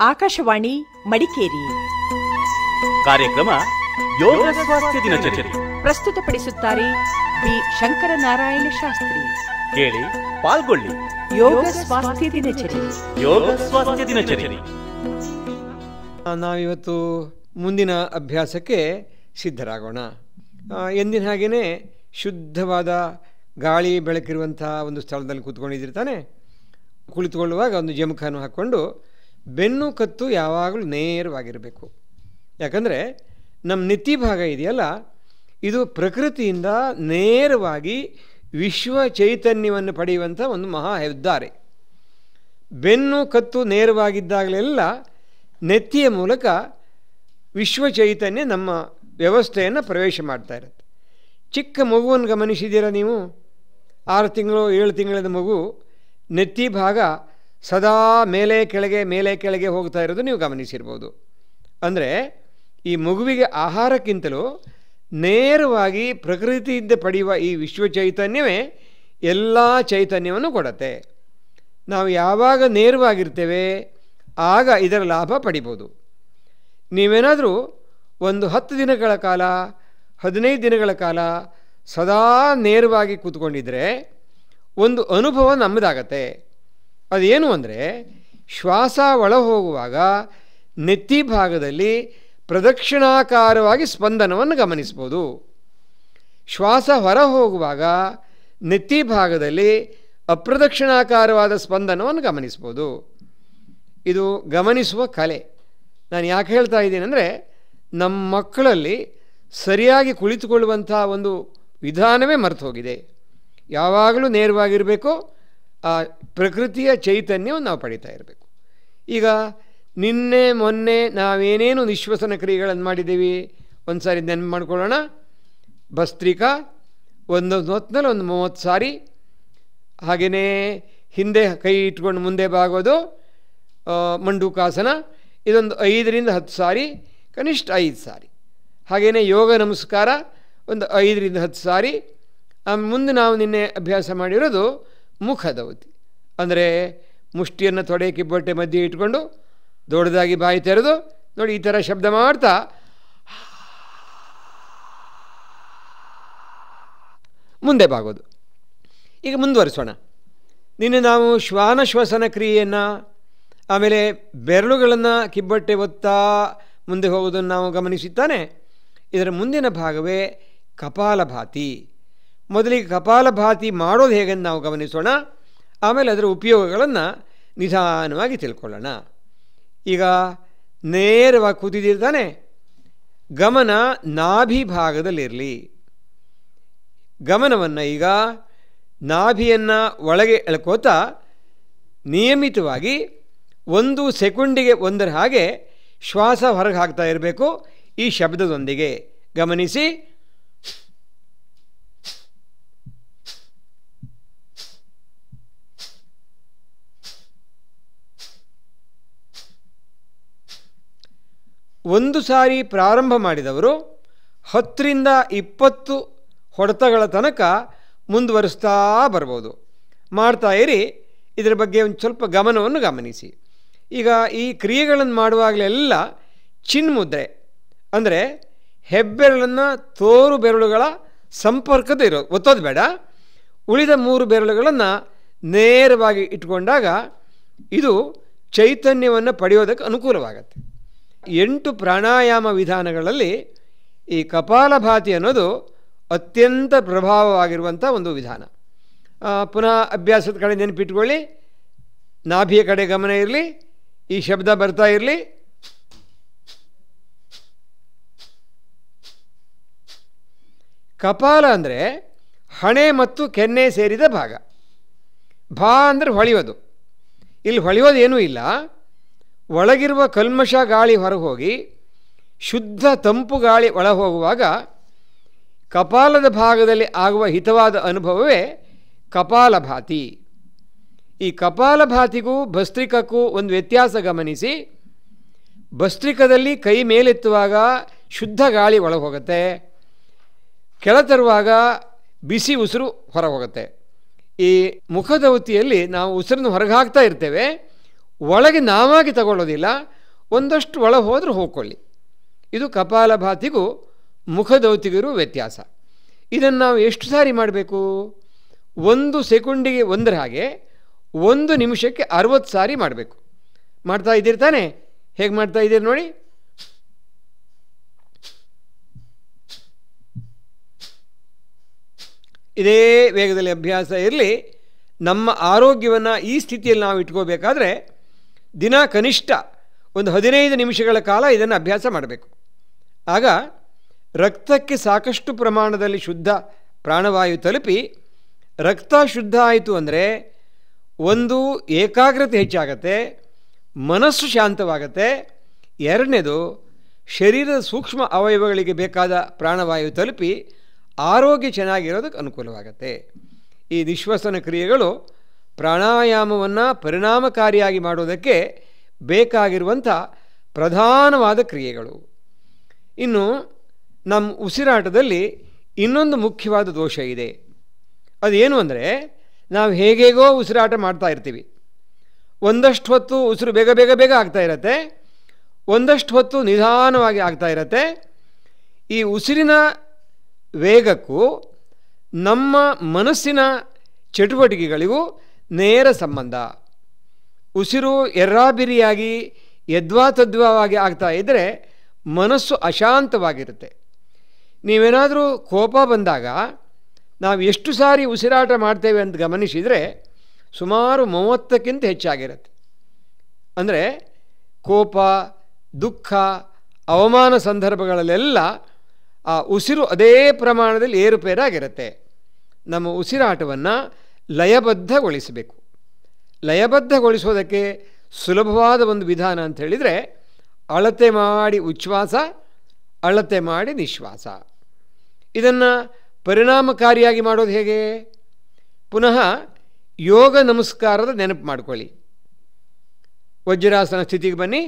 ಆಕಾಶವಾಣಿ ಮಡಿಕೇರಿ ಕಾರ್ಯಕ್ರಮ ಯೋಗ ಸ್ವಾಸ್ಥ್ಯ ದಿನಚರಿ ಪ್ರಸ್ತುತಪಡಿಸುತ್ತಾರೆ ಬಿ ಶಂಕರನಾರಾಯಣ ಶಾಸ್ತ್ರಿ ಕೇಳಿ ಪಾಲ್ಗೊಳ್ಳಿ ಯೋಗ ಸ್ವಾಸ್ಥ್ಯ ದಿನಚರಿ ಯೋಗ ಸ್ವಾಸ್ಥ್ಯ ದಿನಚರಿ ಆ, ನಾವಿವತ್ತು ಮುಂದಿನ ಅಭ್ಯಾಸಕ್ಕೆ ಸಿದ್ಧರಾಗೋಣ ಆ, ಎಂದಿನ ಹಾಗೆಯೇ ಶುದ್ಧವಾದ ಗಾಳಿ ಬೆಳಕಿರುವಂಥ ಒಂದು ಸ್ಥಳದಲ್ಲಿ ಕೂತ್ಕೊಂಡಿದ್ದೀರಿ ತಾನೆ ಕುಳಿತುಕೊಳ್ಳುವಾಗ ಒಂದು ಜಮಖಾನು ಹಾಕ್ಕೊಂಡು ಬೆನ್ನು ಕತ್ತು ಯಾವಾಗಲೂ ನೇರವಾಗಿರಬೇಕು ಯಾಕಂದರೆ ನಮ್ಮ ನೆತ್ತಿ ಭಾಗ ಇದೆಯಲ್ಲ ಇದು ಪ್ರಕೃತಿಯಿಂದ ನೇರವಾಗಿ ವಿಶ್ವ ಚೈತನ್ಯವನ್ನು ಪಡೆಯುವಂಥ ಒಂದು ಮಹಾ ಹೆದ್ದಾರೆ ಬೆನ್ನು ಕತ್ತು ನೇರವಾಗಿದ್ದಾಗಲೆಲ್ಲ ನೆತ್ತಿಯ ಮೂಲಕ ವಿಶ್ವ ಚೈತನ್ಯ ನಮ್ಮ ವ್ಯವಸ್ಥೆಯನ್ನು ಪ್ರವೇಶ ಮಾಡ್ತಾ ಇರುತ್ತೆ ಚಿಕ್ಕ ಮಗುವನ್ನು ಗಮನಿಸಿದ್ದೀರಾ ನೀವು ಆರು ತಿಂಗಳು ಏಳು ತಿಂಗಳದ ಮಗು ನೆತ್ತಿ ಭಾಗ ಸದಾ ಮೇಲೆ ಕೆಳಗೆ ಮೇಲೆ ಕೆಳಗೆ ಹೋಗ್ತಾ ಇರೋದು ನೀವು ಗಮನಿಸಿರ್ಬೋದು ಅಂದರೆ ಈ ಮಗುವಿಗೆ ಆಹಾರಕ್ಕಿಂತಲೂ ನೇರವಾಗಿ ಪ್ರಕೃತಿಯಿಂದ ಪಡೆಯುವ ಈ ವಿಶ್ವ ಚೈತನ್ಯವೇ ಎಲ್ಲ ಚೈತನ್ಯವನ್ನು ಕೊಡುತ್ತೆ ನಾವು ಯಾವಾಗ ನೇರವಾಗಿರ್ತೇವೆ ಆಗ ಇದರ ಲಾಭ ಪಡಿಬೋದು ನೀವೇನಾದರೂ ಒಂದು ಹತ್ತು ದಿನಗಳ ಕಾಲ ಹದಿನೈದು ದಿನಗಳ ಕಾಲ ಸದಾ ನೇರವಾಗಿ ಕೂತ್ಕೊಂಡಿದ್ರೆ ಒಂದು ಅನುಭವ ನಮ್ಮದಾಗತ್ತೆ ಅದೇನು ಅಂದರೆ ಶ್ವಾಸ ಒಳ ಹೋಗುವಾಗ ನೆತ್ತಿ ಭಾಗದಲ್ಲಿ ಪ್ರದಕ್ಷಿಣಾಕಾರವಾಗಿ ಸ್ಪಂದನವನ್ನು ಗಮನಿಸ್ಬೋದು ಶ್ವಾಸ ಹೊರ ಹೋಗುವಾಗ ನೆತ್ತಿ ಭಾಗದಲ್ಲಿ ಅಪ್ರದಕ್ಷಿಣಾಕಾರವಾದ ಸ್ಪಂದನವನ್ನು ಗಮನಿಸ್ಬೋದು ಇದು ಗಮನಿಸುವ ಕಲೆ ನಾನು ಯಾಕೆ ಹೇಳ್ತಾ ಇದ್ದೀನಿ ಅಂದರೆ ನಮ್ಮ ಮಕ್ಕಳಲ್ಲಿ ಸರಿಯಾಗಿ ಕುಳಿತುಕೊಳ್ಳುವಂಥ ಒಂದು ವಿಧಾನವೇ ಮರೆತು ಹೋಗಿದೆ ಯಾವಾಗಲೂ ನೇರವಾಗಿರಬೇಕು ಆ ಪ್ರಕೃತಿಯ ಚೈತನ್ಯವನ್ನು ನಾವು ಪಡಿತಾ ಇರಬೇಕು ಈಗ ನಿನ್ನೆ ಮೊನ್ನೆ ನಾವೇನೇನು ನಿಶ್ವಸನ ಕ್ರಿಯೆಗಳನ್ನು ಮಾಡಿದ್ದೀವಿ ಒಂದು ಸಾರಿ ನೆನಪು ಮಾಡ್ಕೊಳ್ಳೋಣ ಭಸ್ತ್ರಿಕಾ ಒಂದೊಂದು ಹೊತ್ತಿನಲ್ಲಿ ಒಂದು ಮೂವತ್ತು ಸಾರಿ ಹಾಗೆಯೇ ಹಿಂದೆ ಕೈ ಇಟ್ಕೊಂಡು ಮುಂದೆ ಬಾಗೋದು ಆ, ಮಂಡೂಕಾಸನ ಇದೊಂದು ಐದರಿಂದ ಹತ್ತು ಸಾರಿ ಕನಿಷ್ಠ ಐದು ಸಾರಿ ಹಾಗೆಯೇ ಯೋಗ ನಮಸ್ಕಾರ ಒಂದು ಐದರಿಂದ ಹತ್ತು ಸಾರಿ ಆ, ಮುಂದೆ ನಾವು ನಿನ್ನೆ ಅಭ್ಯಾಸ ಮಾಡಿರೋದು ಮುಖದವತಿ ಅಂದರೆ ಮುಷ್ಟಿಯನ್ನು ತೊಡೆ ಕಿಬ್ಬೊಟ್ಟೆ ಮಧ್ಯೆ ಇಟ್ಕೊಂಡು ದೊಡ್ಡದಾಗಿ ಬಾಯಿ ತೆರೆದು ನೋಡಿ ಈ ಥರ ಶಬ್ದ ಮಾಡ್ತಾ ಮುಂದೆ ಬಾಗೋದು ಈಗ ಮುಂದುವರಿಸೋಣ ನಿನ್ನೆ ನಾವು ಶ್ವಾನ ಶ್ವಸನ ಕ್ರಿಯೆಯನ್ನು ಆಮೇಲೆ ಬೆರಳುಗಳನ್ನು ಕಿಬ್ಬಟ್ಟೆ ಒತ್ತಾ ಮುಂದೆ ಹೋಗೋದನ್ನು ನಾವು ಗಮನಿಸುತ್ತಾನೆ ಇದರ ಮುಂದಿನ ಭಾಗವೇ ಕಪಾಲಭಾತಿ ಮೊದಲಿಗೆ ಕಪಾಲಭಾತಿ ಮಾಡೋದು ಹೇಗೆಂದು ನಾವು ಗಮನಿಸೋಣ ಆಮೇಲೆ ಅದರ ಉಪಯೋಗಗಳನ್ನು ನಿಧಾನವಾಗಿ ತಿಳ್ಕೊಳ್ಳೋಣ ಈಗ ನೇರವಾಗಿ ಕೂತಿದ್ದಿರ್ತಾನೆ ಗಮನ ನಾಭಿ ಭಾಗದಲ್ಲಿರಲಿ ಗಮನವನ್ನು ಈಗ ನಾಭಿಯನ್ನು ಒಳಗೆ ಎಳ್ಕೋತಾ ನಿಯಮಿತವಾಗಿ ಒಂದು ಸೆಕೆಂಡಿಗೆ ಒಂದರ ಹಾಗೆ ಶ್ವಾಸ ಹೊರಗೆ ಹಾಕ್ತಾ ಇರಬೇಕು ಈ ಶಬ್ದದೊಂದಿಗೆ ಗಮನಿಸಿ ಒಂದು ಸಾರಿ ಪ್ರಾರಂಭ ಮಾಡಿದವರು ಹತ್ತರಿಂದ ಇಪ್ಪತ್ತು ಹೊಡೆತಗಳ ತನಕ ಮುಂದುವರಿಸ್ತಾ ಬರ್ಬೋದು ಮಾಡ್ತಾ ಇರಿ ಇದರ ಬಗ್ಗೆ ಒಂದು ಸ್ವಲ್ಪ ಗಮನವನ್ನು ಗಮನಿಸಿ ಈಗ ಈ ಕ್ರಿಯೆಗಳನ್ನು ಮಾಡುವಾಗಲೆಲ್ಲ ಚಿನ್ಮುದ್ರೆ ಅಂದರೆ ಹೆಬ್ಬೆರಳನ್ನು ತೋರು ಬೆರಳುಗಳ ಸಂಪರ್ಕದ ಇರೋ ಒತ್ತೋದು ಬೇಡ ಉಳಿದ ಮೂರು ಬೆರಳುಗಳನ್ನು ನೇರವಾಗಿ ಇಟ್ಕೊಂಡಾಗ ಇದು ಚೈತನ್ಯವನ್ನು ಪಡೆಯೋದಕ್ಕೆ ಅನುಕೂಲವಾಗತ್ತೆ ಎಂಟು ಪ್ರಾಣಾಯಾಮ ವಿಧಾನಗಳಲ್ಲಿ ಈ ಕಪಾಲಭಾತಿ ಅನ್ನೋದು ಅತ್ಯಂತ ಪ್ರಭಾವವಾಗಿರುವಂಥ ಒಂದು ವಿಧಾನ ಆ, ಪುನಃ ಅಭ್ಯಾಸದ ಕಡೆ ನೆನಪಿಟ್ಕೊಳ್ಳಿ ನಾಭಿಯ ಕಡೆ ಗಮನ ಇರಲಿ ಈ ಶಬ್ದ ಬರ್ತಾ ಇರಲಿ ಕಪಾಲ ಅಂದರೆ ಹಣೆ ಮತ್ತು ಕೆನ್ನೆ ಸೇರಿದ ಭಾಗ ಭಾ ಅಂದರೆ ಹೊಳೆಯೋದು ಇಲ್ಲಿ ಹೊಳೆಯೋದು ಏನೂ ಇಲ್ಲ ಒಳಗಿರುವ ಕಲ್ಮಶ ಗಾಳಿ ಹೊರಗೆ ಹೋಗಿ ಶುದ್ಧ ತಂಪು ಗಾಳಿ ಒಳ ಹೋಗುವಾಗ ಕಪಾಲದ ಭಾಗದಲ್ಲಿ ಆಗುವ ಹಿತವಾದ ಅನುಭವವೇ ಕಪಾಲಭಾತಿ ಈ ಕಪಾಲಭಾತಿಗೂ ಭಸ್ತ್ರಿಕಕ್ಕೂ ಒಂದು ವ್ಯತ್ಯಾಸ ಗಮನಿಸಿ ಭಸ್ತ್ರಿಕದಲ್ಲಿ ಕೈ ಮೇಲೆತ್ತುವಾಗ ಶುದ್ಧ ಗಾಳಿ ಒಳ ಹೋಗುತ್ತೆ ಕೆಳ ತರುವಾಗ ಬಿಸಿ ಉಸಿರು ಹೊರ ಹೋಗುತ್ತೆ ಈ ಮುಖದವತಿಯಲ್ಲಿ ನಾವು ಉಸಿರನ್ನು ಹೊರಗೆ ಹಾಕ್ತಾ ಇರ್ತೇವೆ ಒಳಗೆ ನಾವಾಗಿ ತಗೊಳ್ಳೋದಿಲ್ಲ ಒಂದಷ್ಟು ಒಳ ಹೋದರೂ ಹೋಗ್ಕೊಳ್ಳಿ ಇದು ಕಪಾಲಭಾತಿಗೂ ಮುಖದೌತಿಗಿರು ವ್ಯತ್ಯಾಸ ಇದನ್ನು ನಾವು ಎಷ್ಟು ಸಾರಿ ಮಾಡಬೇಕು ಒಂದು ಸೆಕೆಂಡಿಗೆ ಒಂದರ ಹಾಗೆ ಒಂದು ನಿಮಿಷಕ್ಕೆ ಅರವತ್ತು ಸಾರಿ ಮಾಡಬೇಕು ಮಾಡ್ತಾ ಇದ್ದೀರಿ ತಾನೇ ಹೇಗೆ ಮಾಡ್ತಾ ಇದ್ದೀರಿ ನೋಡಿ ಇದೇ ವೇಗದಲ್ಲಿ ಅಭ್ಯಾಸ ಇರಲಿ ನಮ್ಮ ಆರೋಗ್ಯವನ್ನು ಈ ಸ್ಥಿತಿಯಲ್ಲಿ ನಾವು ಇಟ್ಕೋಬೇಕಾದ್ರೆ ದಿನ ಕನಿಷ್ಠ ಒಂದು ಹದಿನೈದು ನಿಮಿಷಗಳ ಕಾಲ ಇದನ್ನು ಅಭ್ಯಾಸ ಮಾಡಬೇಕು ಆಗ ರಕ್ತಕ್ಕೆ ಸಾಕಷ್ಟು ಪ್ರಮಾಣದಲ್ಲಿ ಶುದ್ಧ ಪ್ರಾಣವಾಯು ತಲುಪಿ ರಕ್ತ ಶುದ್ಧ ಆಯಿತು ಅಂದರೆ ಒಂದು ಏಕಾಗ್ರತೆ ಹೆಚ್ಚಾಗತ್ತೆ ಮನಸ್ಸು ಶಾಂತವಾಗತ್ತೆ ಎರಡನೇದು ಶರೀರದ ಸೂಕ್ಷ್ಮ ಅವಯವಗಳಿಗೆ ಬೇಕಾದ ಪ್ರಾಣವಾಯು ತಲುಪಿ ಆರೋಗ್ಯ ಚೆನ್ನಾಗಿರೋದಕ್ಕೆ ಅನುಕೂಲವಾಗತ್ತೆ ಈ ನಿಶ್ವಸನ ಕ್ರಿಯೆಗಳು ಪ್ರಾಣಾಯಾಮವನ್ನು ಪರಿಣಾಮಕಾರಿಯಾಗಿ ಮಾಡೋದಕ್ಕೆ ಬೇಕಾಗಿರುವಂಥ ಪ್ರಧಾನವಾದ ಕ್ರಿಯೆಗಳು ಇನ್ನು ನಮ್ಮ ಉಸಿರಾಟದಲ್ಲಿ ಇನ್ನೊಂದು ಮುಖ್ಯವಾದ ದೋಷ ಇದೆ ಅದೇನು ಅಂದರೆ ನಾವು ಹೇಗೇಗೋ ಉಸಿರಾಟ ಮಾಡ್ತಾ ಇರ್ತೀವಿ ಒಂದಷ್ಟು ಹೊತ್ತು ಉಸಿರು ಬೇಗ ಬೇಗ ಬೇಗ ಆಗ್ತಾ ಇರತ್ತೆ ಒಂದಷ್ಟು ಹೊತ್ತು ನಿಧಾನವಾಗಿ ಆಗ್ತಾ ಇರತ್ತೆ ಈ ಉಸಿರಿನ ವೇಗಕ್ಕೂ ನಮ್ಮ ಮನಸ್ಸಿನ ಚಟುವಟಿಕೆಗಳಿಗೂ ನೇರ ಸಂಬಂಧ ಉಸಿರು ಎರ್ರಾಬಿರಿಯಾಗಿ ಯದ್ವಾ ತದ್ವಾವಾಗಿ ಆಗ್ತಾ ಇದ್ದರೆ ಮನಸ್ಸು ಅಶಾಂತವಾಗಿರುತ್ತೆ ನೀವೇನಾದರೂ ಕೋಪ ಬಂದಾಗ ನಾವು ಎಷ್ಟು ಸಾರಿ ಉಸಿರಾಟ ಮಾಡ್ತೇವೆ ಅಂತ ಗಮನಿಸಿದರೆ ಸುಮಾರು ಮೂವತ್ತಕ್ಕಿಂತ ಹೆಚ್ಚಾಗಿರುತ್ತೆ ಅಂದರೆ ಕೋಪ ದುಃಖ ಅವಮಾನ ಸಂದರ್ಭಗಳಲ್ಲೆಲ್ಲ ಆ ಉಸಿರು ಅದೇ ಪ್ರಮಾಣದಲ್ಲಿ ಏರುಪೇರಾಗಿರುತ್ತೆ ನಮ್ಮ ಉಸಿರಾಟವನ್ನು ಲಯಬದ್ಧಗೊಳಿಸಬೇಕು ಲಯಬದ್ಧಗೊಳಿಸೋದಕ್ಕೆ ಸುಲಭವಾದ ಒಂದು ವಿಧಾನ ಅಂತ ಹೇಳಿದರೆ ಅಳತೆ ಮಾಡಿ ಉಚ್ಛ್ವಾಸ ಅಳತೆ ಮಾಡಿ ನಿಶ್ವಾಸ ಇದನ್ನು ಪರಿಣಾಮಕಾರಿಯಾಗಿ ಮಾಡೋದು ಹೇಗೆ ಪುನಃ ಯೋಗ ನಮಸ್ಕಾರದ ನೆನಪು ಮಾಡಿಕೊಳ್ಳಿ ವಜ್ರಾಸನ ಸ್ಥಿತಿಗೆ ಬನ್ನಿ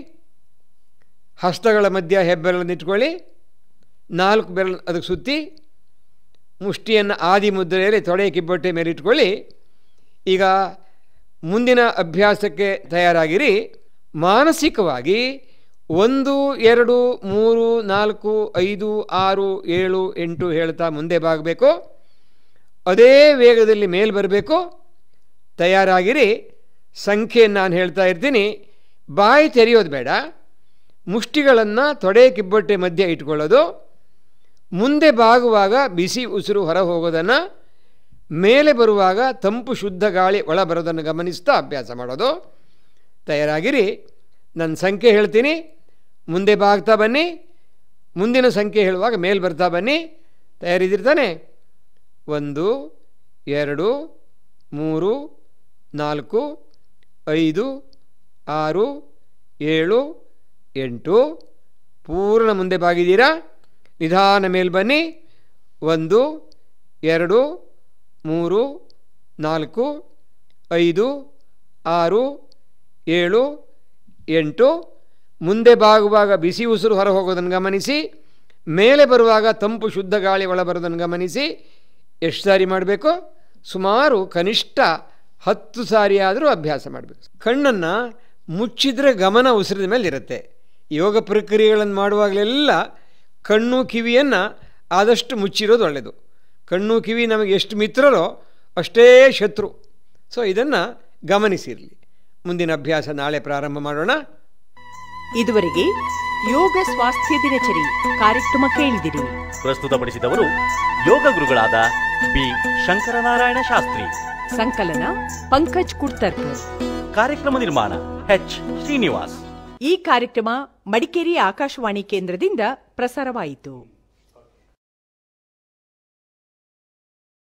ಹಸ್ತಗಳ ಮಧ್ಯ ಹೆಬ್ಬೆರಳನ್ನು ಇಟ್ಕೊಳ್ಳಿ ನಾಲ್ಕು ಬೆರಳು ಅದಕ್ಕೆ ಸುತ್ತಿ ಮುಷ್ಟಿಯನ್ನು ಆದಿ ಮುದ್ರೆಯಲ್ಲಿ ತೊಡೆ ಕಿಬ್ಬೊಟ್ಟೆ ಮೇಲೆ ಇಟ್ಕೊಳ್ಳಿ ಈಗ ಮುಂದಿನ ಅಭ್ಯಾಸಕ್ಕೆ ತಯಾರಾಗಿರಿ ಮಾನಸಿಕವಾಗಿ ಒಂದು ಎರಡು ಮೂರು ನಾಲ್ಕು ಐದು ಆರು ಏಳು ಎಂಟು ಹೇಳ್ತಾ ಮುಂದೆ ಬಾಗಬೇಕು ಅದೇ ವೇಗದಲ್ಲಿ ಮೇಲೆ ಬರಬೇಕು ತಯಾರಾಗಿರಿ ಸಂಖ್ಯೆಯನ್ನು ನಾನು ಹೇಳ್ತಾ ಇರ್ತೀನಿ ಬಾಯಿ ತೆರೆಯೋದು ಬೇಡ ಮುಷ್ಟಿಗಳನ್ನು ತೊಡೆ ಕಿಬ್ಬೊಟ್ಟೆ ಮಧ್ಯೆ ಇಟ್ಕೊಳ್ಳೋದು ಮುಂದೆ ಬಾಗುವಾಗ ಬಿಸಿ ಉಸಿರು ಹೊರ ಹೋಗೋದನ್ನು ಮೇಲೆ ಬರುವಾಗ ತಂಪು ಶುದ್ಧ ಗಾಳಿ ಒಳ ಬರೋದನ್ನು ಗಮನಿಸ್ತಾ ಅಭ್ಯಾಸ ಮಾಡೋದು ತಯಾರಾಗಿರಿ ನನ್ನ ಸಂಖ್ಯೆ ಹೇಳ್ತೀನಿ ಮುಂದೆ ಬಾಗ್ತಾ ಬನ್ನಿ ಮುಂದಿನ ಸಂಖ್ಯೆ ಹೇಳುವಾಗ ಮೇಲೆ ಬರ್ತಾ ಬನ್ನಿ ತಯಾರಿದಿರ್ತಾನೆ ಒಂದು ಎರಡು ಮೂರು ನಾಲ್ಕು ಐದು ಆರು ಏಳು ಎಂಟು ಪೂರ್ಣ ಮುಂದೆ ಬಾಗಿದ್ದೀರಾ ನಿಧಾನ ಮೇಲೆ ಬನ್ನಿ ಒಂದು ಎರಡು ಮೂರು ನಾಲ್ಕು ಐದು ಆರು ಏಳು ಎಂಟು ಮುಂದೆ ಬಾಗುವಾಗ ಬಿಸಿ ಉಸಿರು ಹೊರ ಹೋಗೋದನ್ನು ಗಮನಿಸಿ ಮೇಲೆ ಬರುವಾಗ ತಂಪು ಶುದ್ಧ ಗಾಳಿ ಒಳ ಬರೋದನ್ನು ಗಮನಿಸಿ ಎಷ್ಟು ಸಾರಿ ಮಾಡಬೇಕು ಸುಮಾರು ಕನಿಷ್ಠ ಹತ್ತು ಸಾರಿ ಆದರೂ ಅಭ್ಯಾಸ ಮಾಡಬೇಕು ಕಣ್ಣನ್ನು ಮುಚ್ಚಿದ್ರೆ ಗಮನ ಉಸಿರಿದ ಮೇಲೆ ಇರುತ್ತೆ ಯೋಗ ಪ್ರಕ್ರಿಯೆಗಳನ್ನು ಮಾಡುವಾಗಲೆಲ್ಲ ಕಣ್ಣು ಕಿವಿಯನ್ನು ಆದಷ್ಟು ಮುಚ್ಚಿರೋದು ಒಳ್ಳೆಯದು ಕಣ್ಣು ಕಿವಿ ನಮಗೆ ಎಷ್ಟು ಮಿತ್ರರೋ ಅಷ್ಟೇ ಶತ್ರು ಸೊ ಇದನ್ನು ಗಮನಿಸಿರಲಿ ಮುಂದಿನ ಅಭ್ಯಾಸ ನಾಳೆ ಪ್ರಾರಂಭ ಮಾಡೋಣ ಇದುವರೆಗೆ ಯೋಗ ಸ್ವಾಸ್ಥ್ಯ ದಿನಚರಿ ಕಾರ್ಯಕ್ರಮ ಕೇಳಿದಿರಿ ಪ್ರಸ್ತುತಪಡಿಸಿದವರು ಯೋಗ ಗುರುಗಳಾದ ಬಿ ಶಂಕರನಾರಾಯಣ ಶಾಸ್ತ್ರಿ ಸಂಕಲನ ಪಂಕಜ್ ಕುಡ್ತರ್ಕರ್ ಕಾರ್ಯಕ್ರಮ ನಿರ್ಮಾಣ ಎಚ್ ಶ್ರೀನಿವಾಸ್ ಈ ಕಾರ್ಯಕ್ರಮ ಮಡಿಕೇರಿ ಆಕಾಶವಾಣಿ ಕೇಂದ್ರದಿಂದ ಪ್ರಸಾರವಾಯಿತು